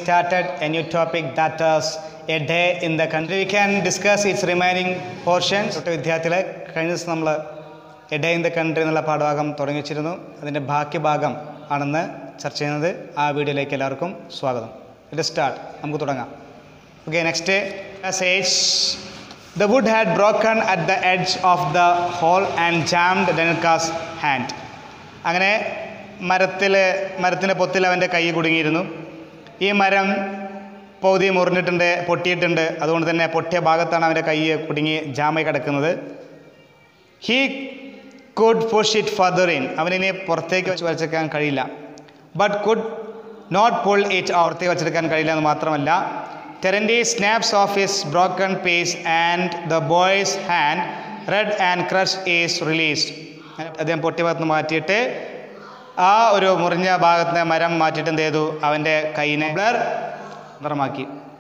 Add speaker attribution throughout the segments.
Speaker 1: started a new topic that is a day in the country. We can discuss its remaining portions. തൊട്ട് വിദ്യാർത്ഥികളെ കഴിഞ്ഞ ദിവസം നമ്മൾ a day in the country എന്നുള്ള പാഠഭാഗം തുടങ്ങി വെച്ചിരുന്നു അതിൻ്റെ ബാക്കി ഭാഗം ആണെന്ന് ചർച്ച ചെയ്യുന്നത് ആ വീഡിയോയിലേക്ക് എല്ലാവർക്കും സ്വാഗതം ഇത് സ്റ്റാർട്ട് നമുക്ക് തുടങ്ങാം okay next says the wood had broken at the edge of the hole and jammed Danilka's hand അങ്ങനെ മരത്തിൽ മരത്തിൻ്റെ പൊത്തിൽ അവൻ്റെ കൈ കുടുങ്ങിയിരുന്നു ഈ മരം പൗതി മുറിഞ്ഞിട്ടുണ്ട് പൊട്ടിയിട്ടുണ്ട് അതുകൊണ്ട് തന്നെ പൊട്ടിയ ഭാഗത്താണ് അവൻ്റെ കൈ കുടുങ്ങി ജാമായി കിടക്കുന്നത് he could push it further in അവനിനി പുറത്തേക്ക് വെച്ച് വരച്ചെടുക്കാൻ കഴിയില്ല but could not pull it പുറത്തേക്ക് വച്ചെടുക്കാൻ കഴിയില്ല എന്ന് മാത്രമല്ല Terenty snaps off his broken piece and the boy's hand red and crush is released അദ്ദേഹം പൊട്ടിയ ഭാഗത്ത് മാറ്റിയിട്ട് ആ ഒരു മുറിഞ്ഞ ഭാഗത്തെ മരം മാറ്റിയിട്ട് എന്ത് ചെയ്തു അവൻ്റെ കൈയിനെ ബ്ലർ നിറമാക്കി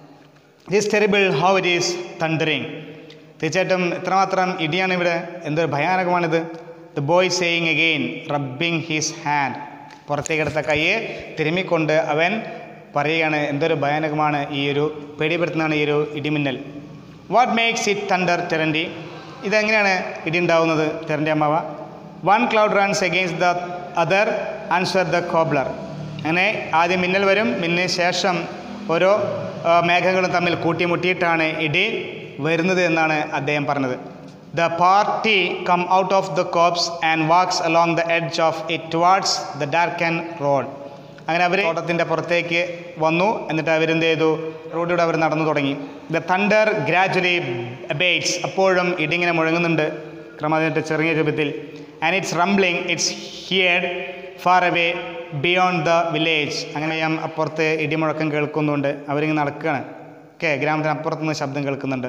Speaker 1: this terrible how it is thundering തീർച്ചയായിട്ടും ഇത്രമാത്രം ഇടിയാണ് ഇവിടെ എന്തൊരു ഭയാനകമാണിത് the boy saying again rubbing his hand പുറത്തേക്കെടുത്ത കൈയെ തിരുമ്മിക്കൊണ്ട് അവൻ പറയുകയാണ് എന്തൊരു ഭയാനകമാണ് ഈ ഒരു പേടിപ്പെടുത്തുന്നതാണ് ഈ ഒരു ഇടിമിന്നൽ what makes it thunder Terenty ഇതെങ്ങനെയാണ് ഇടി ഉണ്ടാവുന്നത് ടെറൻറ്റി അമ്മാവ one cloud runs against the other answer the cobbler അങ്ങനെ ആദ്യം മിന്നൽ വരും മിന്നിന് ശേഷം ഓരോ ആ, മേഘങ്ങളും തമ്മിൽ കൂട്ടിമുട്ടിയിട്ടാണ് ഇടി വരുന്നത് എന്നാണ് അദ്ദേഹം പറഞ്ഞത് the party come out of the copse and walks along the edge of it towards the dark and road അങ്ങനെ അവർ തോട്ടത്തിൻ്റെ പുറത്തേക്ക് വന്നു എന്നിട്ട് അവരെന്ത് ചെയ്തു റോഡിലൂടെ അവർ നടന്നു തുടങ്ങി ദ തണ്ടർ ഗ്രാജുവലി അബേറ്റ്സ് അപ്പോഴും ഇടിങ്ങനെ മുഴങ്ങുന്നുണ്ട് ക്രമമായിട്ട് ചെറിയ രൂപത്തിൽ and it's rumbling it's heard far away beyond the village അങ്ങനെ ഞാൻ അപ്പുറത്ത് ഇടിമുഴക്കം കേൾക്കുന്നുണ്ട് അവരിങ്ങനെ നടക്കുകയാണ് ഓക്കെ ഗ്രാമത്തിന് അപ്പുറത്ത് നിന്ന് ശബ്ദം കേൾക്കുന്നുണ്ട്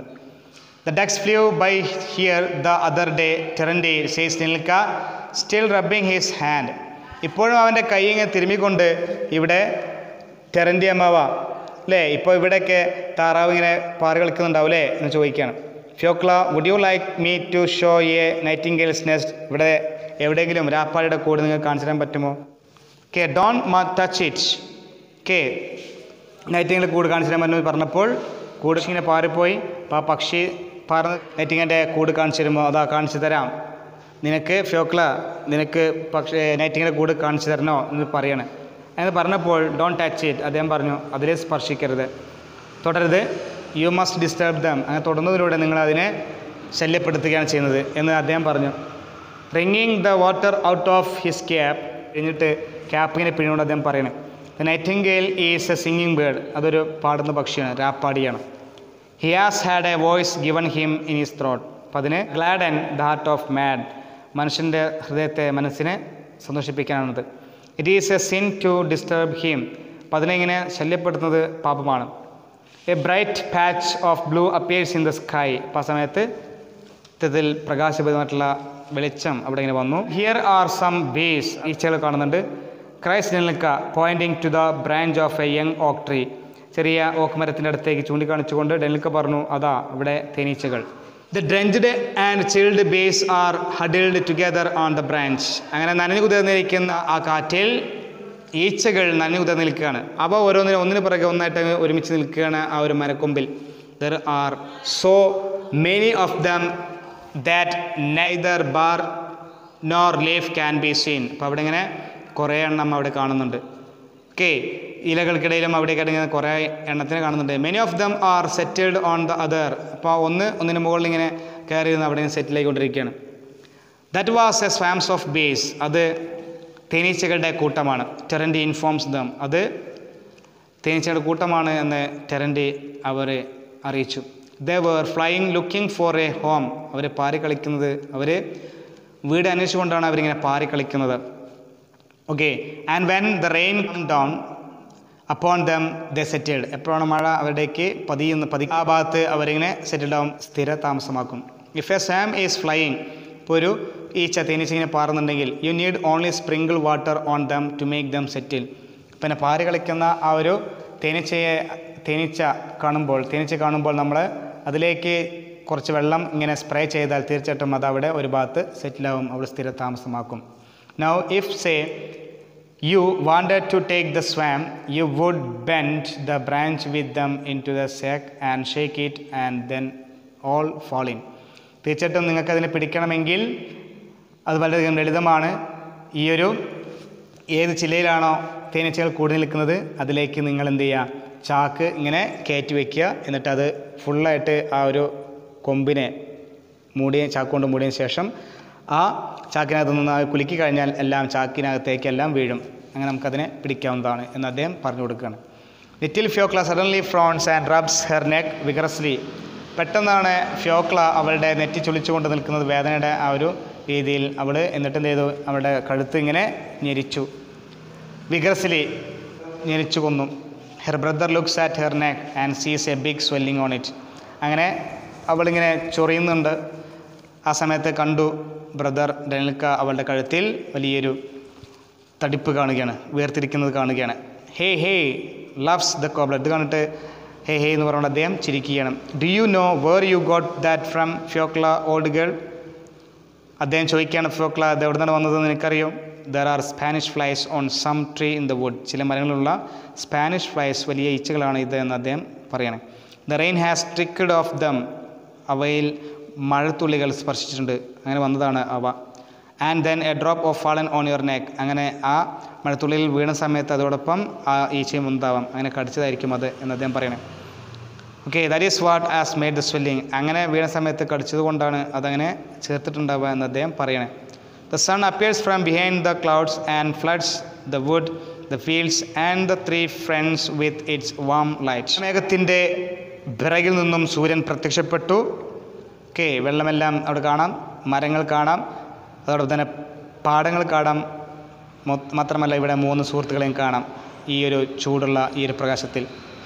Speaker 1: the ducks flew by here the other day Terenty says നിൽക്ക സ്റ്റിൽ റബ്ബിങ് ഹിസ് ഹാൻഡ് ഇപ്പോഴും അവൻ്റെ കൈ ഇങ്ങനെ തിരുമ്മിക്കൊണ്ട് ഇവിടെ ടെറൻറ്റി അമ്മാവ അല്ലേ ഇപ്പോൾ ഇവിടെയൊക്കെ താറാവ് ഇങ്ങനെ പാറി കളിക്കുന്നുണ്ടാവും അല്ലേ എന്ന് ചോദിക്കുകയാണ് Fyokla would you like me to show a nightingale's nest ഇവിടെ എവിടെയെങ്കിലും രാപ്പാടിയുടെ കൂടെ നിങ്ങൾക്ക് കാണിച്ചു തരാൻ പറ്റുമോ കെ ഡോൺ മാ ടച്ച് ഇറ്റ് കെ നൈറ്റിങ്ങിൽ കൂട് കാണിച്ചു തരാൻ പറ്റുമെന്ന് പറഞ്ഞപ്പോൾ കൂട് ഇങ്ങനെ പാറിപ്പോയി അപ്പോൾ ആ പക്ഷി പറന്ന് നൈറ്റിങ്ങിൻ്റെ കൂട് കാണിച്ചു തരുമ്പോൾ അതാ കാണിച്ചു തരാം നിനക്ക് ഫ്യോക്ല നിനക്ക് പക്ഷേ നൈറ്റിങ്ങിൻ്റെ കൂട് കാണിച്ചു തരണോ എന്ന് പറയാണ് എന്ന് പറഞ്ഞപ്പോൾ ഡോൺ ടച്ച് ഇറ്റ് അദ്ദേഹം പറഞ്ഞു അതിലെ സ്പർശിക്കരുത് തുടരുത് യു മസ്റ്റ് ഡിസ്റ്റർബ് ദം അങ്ങനെ തുടർന്നതിലൂടെ നിങ്ങൾ അതിനെ ശല്യപ്പെടുത്തുകയാണ് ചെയ്യുന്നത് എന്ന് അദ്ദേഹം പറഞ്ഞു റിങ്ങിങ് the water out of his cap കഴിഞ്ഞിട്ട് ക്യാപ്പിങ്ങനെ പിഴിഞ്ഞുകൊണ്ട് അദ്ദേഹം പറയണം the nightingale is a singing bird അതൊരു പാടുന്ന പക്ഷിയാണ് രാപ്പാടിയാണ് he has had a voice given him in his throat അപ്പം അതിന് gladden the heart of man മനുഷ്യൻ്റെ ഹൃദയത്തെ മനസ്സിനെ സന്തോഷിപ്പിക്കാനാണത് it is a sin to disturb him അപ്പം അതിനെ ഇങ്ങനെ ശല്യപ്പെടുത്തുന്നത് പാപമാണ് a bright patch of blue appears in the sky അപ്പം ആ സമയത്ത് ഇത്തരത്തിൽ പ്രകാശഭരിതമായിട്ടുള്ള വെളിച്ചം അവിടെ ഇങ്ങനെ വന്നു ഹിയർ ആർ സം ബീസ് ഈച്ചകൾ കാണുന്നുണ്ട് ക്രൈസ്റ്റ് നിൽക്ക pointing to the branch of a young oak tree ചെറിയ ഓക്ക് മരത്തിൻ്റെ അടുത്തേക്ക് ചൂണ്ടിക്കാണിച്ചുകൊണ്ട് ഡെനിൽക്ക പറഞ്ഞു അതാ ഇവിടെ തേനീച്ചകൾ the drenched and chilled bees are huddled together on the branch അങ്ങനെ നനഞ്ഞു കുതിർന്നിരിക്കുന്ന ആ കാറ്റിൽ ഈച്ചകൾ നനഞ്ഞു കുതിർന്ന് നിൽക്കുകയാണ് അവ ഓരോന്നിനും ഒന്നിനു പിറകെ ഒന്നായിട്ട് അങ്ങ് ഒരുമിച്ച് നിൽക്കുകയാണ് ആ ഒരു മരക്കൊമ്പിൽ there are so many of them that neither bark nor leaf can be seen അപ്പോൾ അവിടെ ഇങ്ങനെ കുറേ എണ്ണം അവിടെ കാണുന്നുണ്ട് ഓക്കെ ഇലകൾക്കിടയിലും അവിടെയൊക്കെ ഇങ്ങനെ കുറേ എണ്ണത്തിന് കാണുന്നുണ്ട് many of them are settled on the other അപ്പോൾ ഒന്ന് ഒന്നിന് മുകളിൽ ഇങ്ങനെ കയറി ഇരുന്ന് അവിടെ സെറ്റിൽ ആയിക്കൊണ്ടിരിക്കുകയാണ് that was a swarms of bees അത് തേനീച്ചകളുടെ കൂട്ടമാണ് ടെറൻറ്റി ഇൻഫോംസ് ദം അത് തേനീച്ചയുടെ കൂട്ടമാണ് എന്ന് ടെറൻറ്റി അവരെ അറിയിച്ചു they were flying looking for a home അവർ പാറി കളിക്കുന്നത് അവർ വീട് അന്വേഷിച്ചുകൊണ്ടാണ് അവരിങ്ങനെ പാറി കളിക്കുന്നത് okay and when the rain come down upon them the settled എപ്പോഴാണ് മഴ അവരുടേക്ക് പതിയുന്ന പതി ആ ഭാഗത്ത് അവരിങ്ങനെ സെറ്റിൽഡ് ആവും സ്ഥിര താമസമാക്കും if a swarm is flying ഇപ്പോൾ ഒരു ഈച്ച തേനീച്ച ഇങ്ങനെ പാറുന്നുണ്ടെങ്കിൽ you need only sprinkle water on them to make them settle പിന്നെ പാറി കളിക്കുന്ന ആ ഒരു തേനീച്ചയെ തേനീച്ച കാണുമ്പോൾ തേനീച്ച കാണുമ്പോൾ നമ്മൾ അതിലേക്ക് കുറച്ച് വെള്ളം ഇങ്ങനെ സ്പ്രേ ചെയ്താൽ തീർച്ചയായിട്ടും അത് അവിടെ ഒരു ഭാഗത്ത് സെറ്റിലാവും അവിടെ സ്ഥിര താമസമാക്കും now if say you wanted to take the swam, you would bend the branch with them into the sack and shake it and then all fall in. തീർച്ചയായിട്ടും നിങ്ങൾക്കതിനെ പിടിക്കണമെങ്കിൽ അത് വളരെയധികം ലളിതമാണ് ഈ ഒരു ഏത് ചില്ലയിലാണോ തേനീച്ചകൾ കൂടി നിൽക്കുന്നത് അതിലേക്ക് നിങ്ങൾ എന്ത് ചെയ്യുക ചാക്ക് ഇങ്ങനെ കയറ്റി വയ്ക്കുക എന്നിട്ട് അത് ഫുള്ളായിട്ട് ആ ഒരു കൊമ്പിനെ മൂടിയ ചാക്ക് കൊണ്ട് മൂടിയതിന് ശേഷം ആ ചാക്കിനകത്ത് നിന്ന് അത് കുലുക്കി കഴിഞ്ഞാൽ എല്ലാം ചാക്കിനകത്തേക്ക് എല്ലാം വീഴും അങ്ങനെ നമുക്കതിനെ പിടിക്കാവുന്നതാണ് എന്ന് അദ്ദേഹം പറഞ്ഞു കൊടുക്കുകയാണ് little Fyokla suddenly frowns and rubs her neck vigorously പെട്ടെന്നാണ് ഫ്യോക്ല അവളുടെ നെറ്റി ചുളിച്ചുകൊണ്ട് നിൽക്കുന്നത് വേദനയുടെ ആ ഒരു രീതിയിൽ അവൾ എന്നിട്ട് എന്ത് ചെയ്തു അവളുടെ കഴുത്ത് ഇങ്ങനെ ഞെരിച്ചു വിഗറസ്ലി ഞെരിച്ചു കൊന്നു her brother looks at her neck and sees a big swelling on it അങ്ങനെ അവളിങ്ങനെ ചൊറിയുന്നുണ്ട് ആ സമയത്ത് കണ്ടു ബ്രദർ ഡെനിൽക്ക അവളുടെ കഴുത്തിൽ വലിയൊരു തടിപ്പ് കാണുകയാണ് വേർതിരിക്കുന്നത് കാണുകയാണ് heh heh laughs the cobbler ഇത് കണ്ടിട്ട് ഹേ ഹേ എന്ന് പറഞ്ഞുകൊണ്ട് അദ്ദേഹം ചിരിക്കുകയാണ് do you know where you got that from Fyokla old girl അദ്ദേഹം ചോദിക്കുകയാണ് ഫ്യോക്ല അത് എവിടെ നിന്നാണ് വന്നതെന്ന് എനിക്കറിയും there are Spanish flies on some tree in the wood ചില മരങ്ങളിലുള്ള സ്പാനിഷ് ഫ്ലൈസ് വലിയ ഈച്ചകളാണ് ഇത് എന്ന് അദ്ദേഹം പറയണേ the rain has trickled off them അവയിൽ മഴത്തുള്ളികൾ സ്പർശിച്ചിട്ടുണ്ട് അങ്ങനെ വന്നതാണ് അവ and then a drop of fallen on your neck അങ്ങനെ ആ മഴത്തുള്ളിയിൽ വീണ സമയത്ത് അതോടൊപ്പം ആ ഈച്ചയും ഉണ്ടാവാം അങ്ങനെ കടിച്ചതായിരിക്കും അത് എന്ന് അദ്ദേഹം പറയണേ okay that is what has made the swelling അങ്ങനെ വീണ സമയത്ത് കടിച്ചത് കൊണ്ടാണ് അതങ്ങനെ ചേർത്തിട്ടുണ്ടാവുക എന്ന് അദ്ദേഹം പറയണേ the sun appears from behind the clouds and floods the wood the fields and the three friends with its warm light മേഘത്തിൻ്റെ പിറകിൽ നിന്നും സൂര്യൻ പ്രത്യക്ഷപ്പെട്ടു ഓക്കെ വെള്ളമെല്ലാം അവിടെ കാണാം മരങ്ങൾ കാണാം അതോടൊപ്പം തന്നെ പാടങ്ങൾ കാണാം മൊ- മാത്രമല്ല ഇവിടെ മൂന്ന് സുഹൃത്തുക്കളെയും കാണാം ഈ ഒരു ചൂടുള്ള ഈ ഒരു പ്രകാശത്തിൽ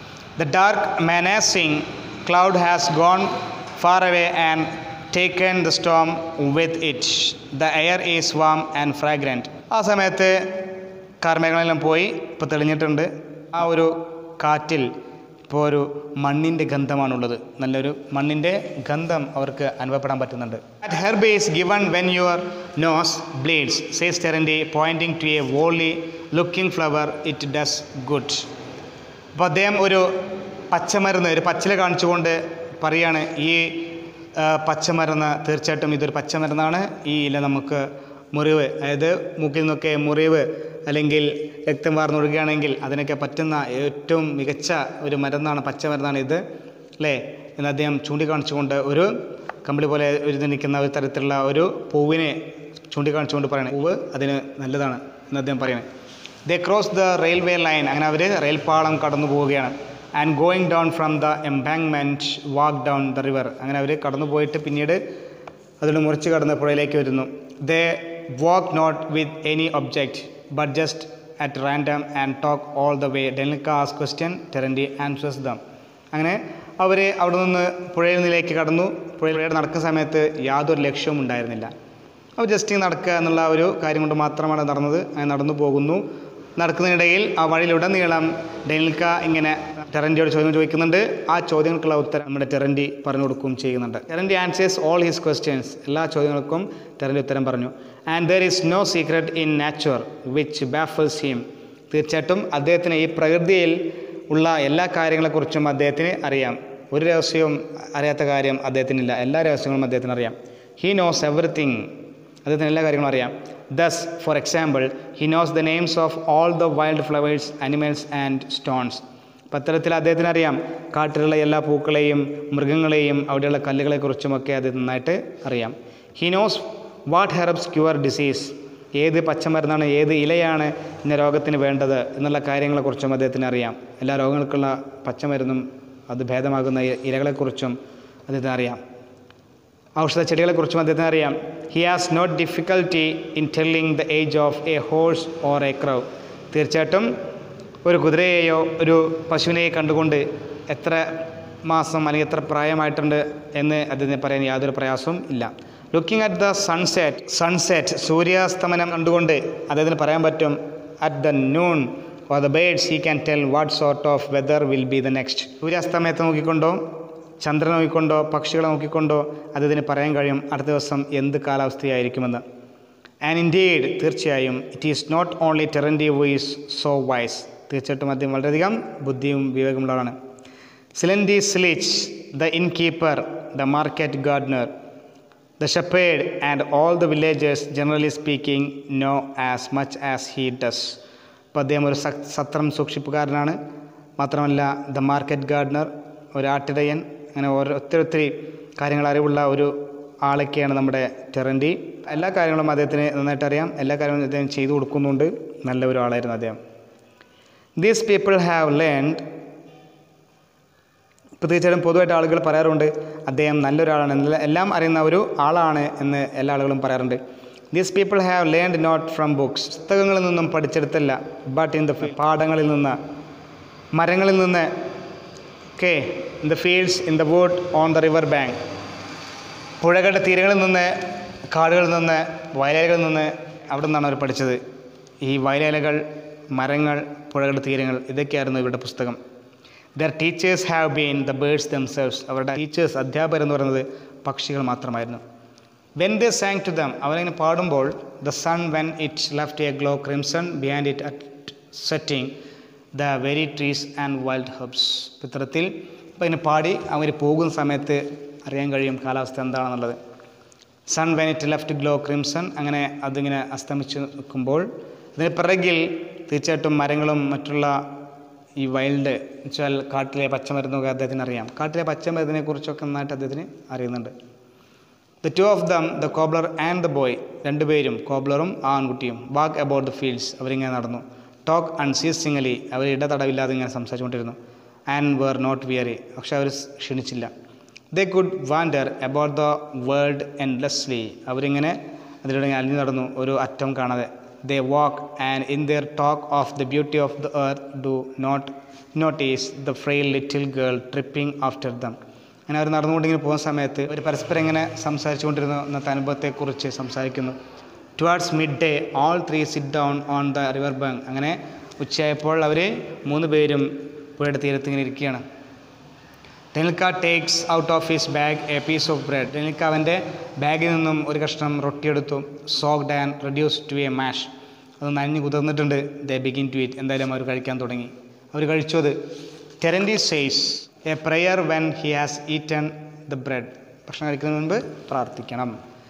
Speaker 1: the dark menacing cloud has gone far away and taken the storm with it the air is warm and fragrant ആ സമയത്ത് കാർമേഘങ്ങളെല്ലാം പോയി ഇപ്പോൾ തെളിഞ്ഞിട്ടുണ്ട് ആ ഒരു കാറ്റിൽ ഇപ്പോൾ ഒരു മണ്ണിൻ്റെ ഗന്ധമാണുള്ളത് നല്ലൊരു മണ്ണിൻ്റെ ഗന്ധം അവർക്ക് അനുഭവപ്പെടാൻ പറ്റുന്നുണ്ട് at herb is given when your nose bleeds says Terenty pointing to a woolly looking flower it does good അപ്പോൾ അദ്ദേഹം ഒരു പച്ചമരുന്ന് ഒരു പച്ചില കാണിച്ചുകൊണ്ട് പറയാണ് ഈ ആ, പച്ചമരുന്ന് തീർച്ചയായിട്ടും ഇതൊരു പച്ചമരുന്നാണ് ഈ ഇല നമുക്ക് മുറിവ് അതായത് മൂക്കിൽ നിന്നൊക്കെ മുറിവ് അല്ലെങ്കിൽ രക്തം വാർന്നൊഴുകുകയാണെങ്കിൽ അതിനൊക്കെ പറ്റുന്ന ഏറ്റവും മികച്ച ഒരു മരുന്നാണ് പച്ചമരുന്നാണ് ഇത് അല്ലേ എന്ന് അദ്ദേഹം ചൂണ്ടിക്കാണിച്ചുകൊണ്ട് ഒരു കമ്പിളി പോലെ ഒരു നിൽക്കുന്ന ഒരു തരത്തിലുള്ള ഒരു പൂവിനെ ചൂണ്ടിക്കാണിച്ചുകൊണ്ട് പറയണേ പൂവ് അതിന് നല്ലതാണ് എന്ന് അദ്ദേഹം പറയണേ they cross the railway line അങ്ങനെ അവർ റെയിൽപാളം കടന്നു പോവുകയാണ് and going down from the embankment walk down the river അങ്ങനെ അവർ കടന്നു പോയിട്ട് പിന്നീട് അതിലൂടെ മുറിച്ച് കടന്ന് പുഴയിലേക്ക് വരുന്നു they walk not with any object but just at random and talk all the way Danilka ആസ് ക്വസ്റ്റ്യൻ ടെറൻറ്റി ആൻസേഴ്സ് ദം അങ്ങനെ അവർ അവിടെ നിന്ന് പുഴയിൽ നിന്നിലേക്ക് കടന്നു പുഴയിലൂടെ നടക്കുന്ന സമയത്ത് യാതൊരു ലക്ഷ്യവും ഉണ്ടായിരുന്നില്ല അവർ ജസ്റ്റ് നടക്കുക എന്നുള്ള ഒരു കാര്യം കൊണ്ട് മാത്രമാണ് നടന്നത് അങ്ങനെ നടന്നു പോകുന്നു നടക്കുന്നതിനിടയിൽ ആ വഴിയിലുടനീളം ഡെനിൽക്ക ഇങ്ങനെ ടെറൻറ്റിയോട് ചോദ്യം ചോദിക്കുന്നുണ്ട് ആ ചോദ്യങ്ങൾക്കുള്ള ഉത്തരം നമ്മുടെ ടെറൻറ്റി പറഞ്ഞു കൊടുക്കുകയും ചെയ്യുന്നുണ്ട് Terenty answers all his questions എല്ലാ ചോദ്യങ്ങൾക്കും ടെറൻറ്റി ഉത്തരം പറഞ്ഞു and there is no secret in nature which baffles him തീർച്ചയായിട്ടും അദ്ദേഹത്തിന് ഈ പ്രകൃതിയിൽ ഉള്ള എല്ലാ കാര്യങ്ങളെക്കുറിച്ചും അദ്ദേഹത്തിന് അറിയാം ഒരു രഹസ്യവും അറിയാത്ത കാര്യം അദ്ദേഹത്തിനില്ല എല്ലാ രഹസ്യങ്ങളും അദ്ദേഹത്തിന് അറിയാം ഹീ നോസ് എവറിത്തിങ് അദ്ദേഹത്തിന് എല്ലാ കാര്യങ്ങളും അറിയാം thus for example he knows the names of all the wild flowers animals and stones അപ്പം അത്തരത്തിൽ അദ്ദേഹത്തിന് അറിയാം കാട്ടിലുള്ള എല്ലാ പൂക്കളെയും മൃഗങ്ങളെയും അവിടെയുള്ള കല്ലുകളെക്കുറിച്ചുമൊക്കെ അത് നന്നായിട്ട് അറിയാം he knows what herbs cure disease ഏത് പച്ചമരുന്നാണ് ഏത് ഇലയാണ് ഇന്ന രോഗത്തിന് വേണ്ടത് എന്നുള്ള കാര്യങ്ങളെക്കുറിച്ചും അദ്ദേഹത്തിന് അറിയാം എല്ലാ രോഗങ്ങൾക്കുള്ള പച്ചമരുന്നും അത് ഭേദമാകുന്ന ഇ- ഇലകളെക്കുറിച്ചും അദ്ദേഹത്തിന് അറിയാം ഔഷധ ചെടികളെക്കുറിച്ചും അദ്ദേഹത്തിന് അറിയാം he has not difficulty in telling the age of a horse or a crow തീർച്ചയായിട്ടും ഒരു കുതിരയെയോ ഒരു പശുവിനെയോ കണ്ടുകൊണ്ട് എത്ര മാസം അല്ലെങ്കിൽ എത്ര പ്രായമായിട്ടുണ്ട് എന്ന് അദ്ദേഹത്തിന് പറയാൻ യാതൊരു പ്രയാസവും ഇല്ല looking at the sunset sunset സൂര്യാസ്തമനം കണ്ടുകൊണ്ട് അദ്ദേഹത്തിന് പറയാൻ പറ്റും at the noon for the birds he can tell what sort of weather will be the next സൂര്യാസ്തമയത്തെ നോക്കിക്കൊണ്ടോ ചന്ദ്രനെ നോക്കിക്കൊണ്ടോ പക്ഷികളെ നോക്കിക്കൊണ്ടോ അദ്ദേഹത്തിന് പറയാൻ കഴിയും അടുത്ത ദിവസം എന്ത് കാലാവസ്ഥയായിരിക്കുമെന്ന് ആൻഡ് ഇൻഡീഡ് തീർച്ചയായും it is not only Terenty who is so wise തീർച്ചയായിട്ടും അദ്ദേഹം വളരെയധികം ബുദ്ധിയും വിവേകമുള്ളതാണ് Silanty Silitch the innkeeper the market gardener the shepherd and all the villagers generally speaking know as much as he does അപ്പോൾ അദ്ദേഹം ഒരു സ- സത്രം സൂക്ഷിപ്പുകാരനാണ് മാത്രമല്ല ദ മാർക്കറ്റ് ഗാർഡനർ ഒരു ആട്ടിടയൻ അങ്ങനെ ഓരോ ഒത്തിരി ഒത്തിരി കാര്യങ്ങൾ അറിവുള്ള ഒരു ആളൊക്കെയാണ് നമ്മുടെ ടെറൻറ്റി എല്ലാ കാര്യങ്ങളും അദ്ദേഹത്തിന് നന്നായിട്ട് അറിയാം എല്ലാ കാര്യങ്ങളും അദ്ദേഹം ചെയ്തു കൊടുക്കുന്നുണ്ട് നല്ല ഒരു ആളായിരുന്നു അദ്ദേഹം ദീസ് പീപ്പിൾ ഹാവ് ലേൺഡ് ഇപ്പോൾ തീർച്ചയായിട്ടും പൊതുവായിട്ട് ആളുകൾ പറയാറുണ്ട് അദ്ദേഹം നല്ലൊരാളാണ് നല്ല എല്ലാം അറിയുന്ന ഒരു ആളാണ് എന്ന് എല്ലാ ആളുകളും പറയാറുണ്ട് these people have learned not from books പുസ്തകങ്ങളിൽ നിന്നും പഠിച്ചെടുത്തല്ല ബട്ട് ഇൻ ദ പാടങ്ങളിൽ നിന്ന് മരങ്ങളിൽ നിന്ന് കെ in the fields in the wood on the river bank പുഴകളുടെ തീരങ്ങളിൽ നിന്ന് കാടുകളിൽ നിന്ന് വയലേലകളിൽ നിന്ന് അവിടെ നിന്നാണ് അവർ പഠിച്ചത് ഈ വയലേലകൾ മരങ്ങൾ പുഴകളുടെ തീരങ്ങൾ ഇതൊക്കെയായിരുന്നു ഇവരുടെ പുസ്തകം their teachers have been the birds themselves അവരുടെ ടീച്ചേഴ്സ് അധ്യാപകർ എന്ന് പറയുന്നത് പക്ഷികൾ മാത്രമായിരുന്നു when they sang to them അവരിങ്ങനെ പാടുമ്പോൾ the sun when it left a glow crimson behind it at setting the very trees and wild herbs ഇത്തരത്തിൽ അപ്പോൾ ഇങ്ങനെ പാടി അവർ പോകുന്ന സമയത്ത് അറിയാൻ കഴിയും കാലാവസ്ഥ എന്താണെന്നുള്ളത് sun when it left glow crimson അങ്ങനെ അതിങ്ങനെ അസ്തമിച്ച് നിൽക്കുമ്പോൾ ഇതിന് പിറകിൽ തീർച്ചയായിട്ടും മരങ്ങളും മറ്റുള്ള ഈ വൈൽഡ് വെച്ചാൽ കാട്ടിലെ പച്ചമരുന്നൊക്കെ അദ്ദേഹത്തിന് അറിയാം കാട്ടിലെ പച്ചമരുന്നിനെ കുറിച്ചൊക്കെ നന്നായിട്ട് അദ്ദേഹത്തിന് അറിയുന്നുണ്ട് the two of them the cobbler and the boy രണ്ടുപേരും കോബ്ലറും ആ ആൺകുട്ടിയും വാക്ക് അബൌട്ട് ദ ഫീൽഡ്സ് അവരിങ്ങനെ നടന്നു ടോക്ക് അൺസീസിങ്ങലി അവർ ഇടതടവില്ലാതെ ഇങ്ങനെ സംസാരിച്ചുകൊണ്ടിരുന്നു ആൻഡ് വേർ നോട്ട് വിയറി പക്ഷെ അവർ ക്ഷണിച്ചില്ല they could wander about the world endlessly അവരിങ്ങനെ അതിലൂടെ ഇങ്ങനെ അലിഞ്ഞു നടന്നു ഒരു അറ്റം കാണാതെ they walk and in their talk of the beauty of the earth do not notice the frail little girl tripping after them അങ്ങനെ അവർ നടന്നുകൊണ്ടിങ്ങനെ പോകുന്ന സമയത്ത് അവർ പരസ്പരം ഇങ്ങനെ സംസാരിച്ചുകൊണ്ടിരുന്ന അന്നത്തെ അനുഭവത്തെക്കുറിച്ച് സംസാരിക്കുന്നു towards midday all three sit down on the river bank അങ്ങനെ ഉച്ചയായപ്പോൾ അവർ മൂന്ന് പേരും പുഴയുടെ തീരത്ത് ഇങ്ങനെ ഇരിക്കുകയാണ് Danilka takes out of his bag a piece of bread Danilka അവൻ്റെ ബാഗിൽ നിന്നും ഒരു കഷ്ണം റൊട്ടിയെടുത്തു soaked and reduced to a mash അത് നനഞ്ഞ് കുതിർന്നിട്ടുണ്ട് ദ ബിഗിൻ ടു ഇറ്റ് എന്തായാലും അവർ കഴിക്കാൻ തുടങ്ങി അവർ കഴിച്ചു അത് Terenty says a prayer when he has eaten the bread ഭക്ഷണം കഴിക്കുന്നതിന് മുൻപ് പ്രാർത്ഥിക്കണം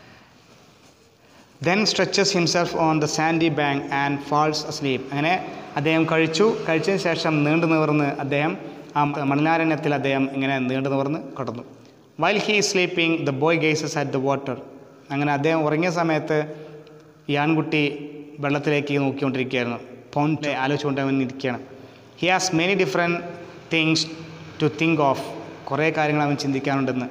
Speaker 1: then stretches himself on the sandy bank and falls asleep അങ്ങനെ അദ്ദേഹം കഴിച്ചു കഴിച്ചതിന് ശേഷം നീണ്ടു നിവർന്ന് അദ്ദേഹം ആ മണലാരണ്യത്തിൽ അദ്ദേഹം ഇങ്ങനെ നീണ്ടു നിവർന്ന് കിടന്നു while he sleeping the boy gazes at the water അങ്ങനെ അദ്ദേഹം ഉറങ്ങിയ സമയത്ത് ഈ ആൺകുട്ടി വെള്ളത്തിലേക്ക് നോക്കിക്കൊണ്ടിരിക്കുകയായിരുന്നു പോണ്ട് ആലോചിച്ചുകൊണ്ട് അവൻ ഇരിക്കുകയാണ് he has many different things to think of കുറേ കാര്യങ്ങൾ അവൻ ചിന്തിക്കാനുണ്ടെന്ന്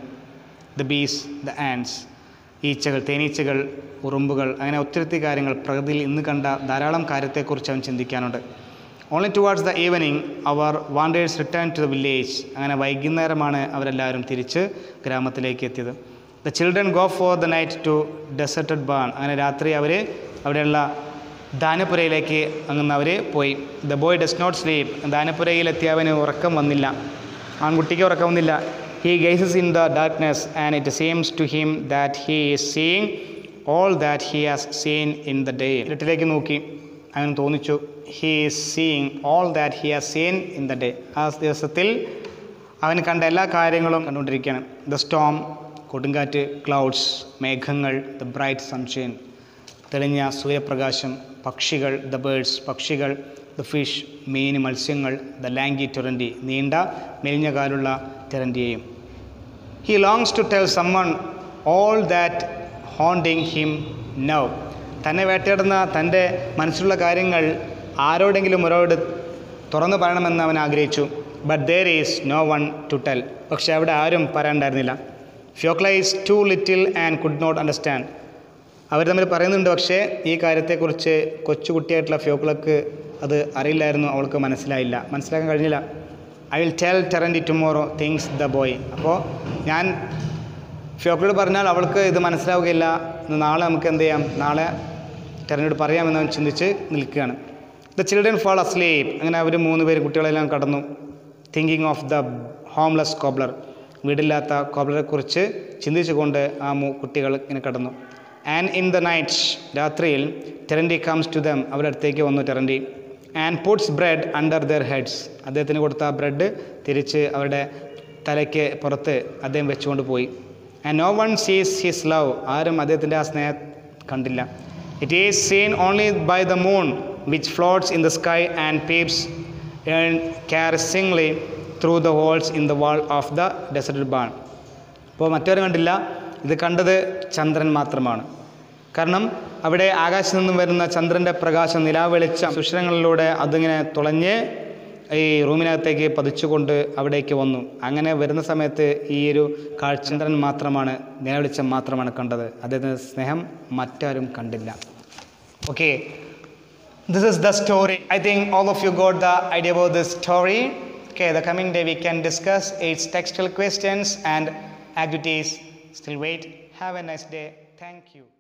Speaker 1: ദ ബീസ് ദ ആൻഡ്സ് ഈച്ചകൾ തേനീച്ചകൾ ഉറുമ്പുകൾ അങ്ങനെ ഒത്തിരി കാര്യങ്ങൾ പ്രകൃതിയിൽ ഇന്ന് കണ്ട ധാരാളം കാര്യത്തെക്കുറിച്ച് അവൻ ചിന്തിക്കാനുണ്ട് ഓൺലി ടുവാർഡ്സ് ദ ഈവനിങ് അവർ wanders return to the village അങ്ങനെ വൈകുന്നേരമാണ് അവരെല്ലാവരും തിരിച്ച് ഗ്രാമത്തിലേക്ക് എത്തിയത് the children go for the night to deserted barn അങ്ങനെ രാത്രി അവർ അവിടെയുള്ള ദാനപുരയിലേക്ക് അങ്ങനെ അവർ പോയി the boy does not sleep ദാനപുരയിലെത്തിയ അവന് ഉറക്കം വന്നില്ല ആൺകുട്ടിക്ക് ഉറക്കം വന്നില്ല he gazes in the darkness and it seems to him that he is seeing all that he has seen in the day ഇരുട്ടിലേക്ക് നോക്കി അവന് തോന്നിച്ചു he is seeing all that he has seen in the day ആ ദിവസത്തിൽ അവൻ കണ്ട എല്ലാ കാര്യങ്ങളും കണ്ടുകൊണ്ടിരിക്കുകയാണ് ദ സ്റ്റോം കൊടുങ്കാറ്റ് ക്ലൗഡ്സ് മേഘങ്ങൾ ദ ബ്രൈറ്റ് സൺഷൈൻ തെളിഞ്ഞ സൂര്യപ്രകാശം പക്ഷികൾ ദ ബേഡ്സ് പക്ഷികൾ ദ ഫിഷ് മീൻ മത്സ്യങ്ങൾ ദ ലാംഗി ടൊറൻറ്റി നീണ്ട മെലിഞ്ഞ കാലുള്ള ടെറൻറ്റിയെയും he longs to tell someone all that haunting him now തന്നെ വേട്ടയാടുന്ന തൻ്റെ മനസ്സിലുള്ള കാര്യങ്ങൾ ആരോടെങ്കിലും ഒരാളോട് തുറന്നു പറയണമെന്ന് അവൻ ആഗ്രഹിച്ചു but there is no one to tell പക്ഷേ അവിടെ ആരും പറയാനുണ്ടായിരുന്നില്ല Fyokla is too little and could not understand അവർ തമ്മിൽ പറയുന്നുണ്ട് പക്ഷേ ഈ കാര്യത്തെക്കുറിച്ച് കൊച്ചുകുട്ടിയായിട്ടുള്ള ഫ്യോക്ലക്ക് അത് അറിയില്ലായിരുന്നു അവൾക്ക് മനസ്സിലായില്ല മനസ്സിലാക്കാൻ കഴിഞ്ഞില്ല I will tell Terenty tomorrow things the boy അപ്പോൾ ഞാൻ ഫ്യോക്ലോട് പറഞ്ഞാൽ അവൾക്ക് ഇത് മനസ്സിലാവുകയില്ല ഇന്ന് നാളെ നമുക്ക് എന്ത് ചെയ്യാം നാളെ ടെറനോട് പറയാമെന്ന് അവൻ ചിന്തിച്ച് നിൽക്കുകയാണ് ദ ചിൽഡ്രൻ ഫാൾ അസ്ലീപ്പ് അങ്ങനെ അവർ മൂന്ന് പേര് കുട്ടികളെല്ലാം കടന്നു thinking of the homeless cobbler വീടില്ലാത്ത കോബ്ലറെ കുറിച്ച് ചിന്തിച്ചുകൊണ്ട് ആ മൂ കുട്ടികൾ ഇങ്ങനെ കടന്നു ആൻഡ് ഇൻ ദ നൈറ്റ് രാത്രിയിൽ ടെറൻറ്റി കംസ് ടു ദം അവരുടെ അടുത്തേക്ക് വന്നു Terenty and puts bread under their heads അദ്ദേഹത്തിന് കൊടുത്ത ആ ബ്രെഡ് തിരിച്ച് അവരുടെ തലയ്ക്ക് പുറത്ത് അദ്ദേഹം വെച്ചുകൊണ്ട് പോയി and no one sees his love ആരും അദ്ദേഹത്തിൻ്റെ ആ സ്നേഹം കണ്ടില്ല it is seen only by the moon which floats in the sky and peeps caressingly through the holes in the wall of the desert barn അപ്പോൾ മറ്റവരും കണ്ടില്ല ഇത് കണ്ടത് ചന്ദ്രൻ മാത്രമാണ് കാരണം അവിടെ ആകാശത്ത് നിന്നും വരുന്ന ചന്ദ്രൻ്റെ പ്രകാശം നിലാവെളിച്ചം സുഷിരങ്ങളിലൂടെ അതിങ്ങനെ തുളഞ്ഞ് ഈ റൂമിനകത്തേക്ക് പതിച്ചുകൊണ്ട് അവിടേക്ക് വന്നു അങ്ങനെ വരുന്ന സമയത്ത് ഈ ഒരു കാഴ്ച ചന്ദ്രൻ മാത്രമാണ് നിലവെളിച്ചം മാത്രമാണ് കണ്ടത് അദ്ദേഹത്തിൻ്റെ സ്നേഹം മറ്റാരും കണ്ടില്ല okay this is the story i think all of you got the idea about this story okay the coming day we can discuss its textual questions and activities still wait have a nice day thank you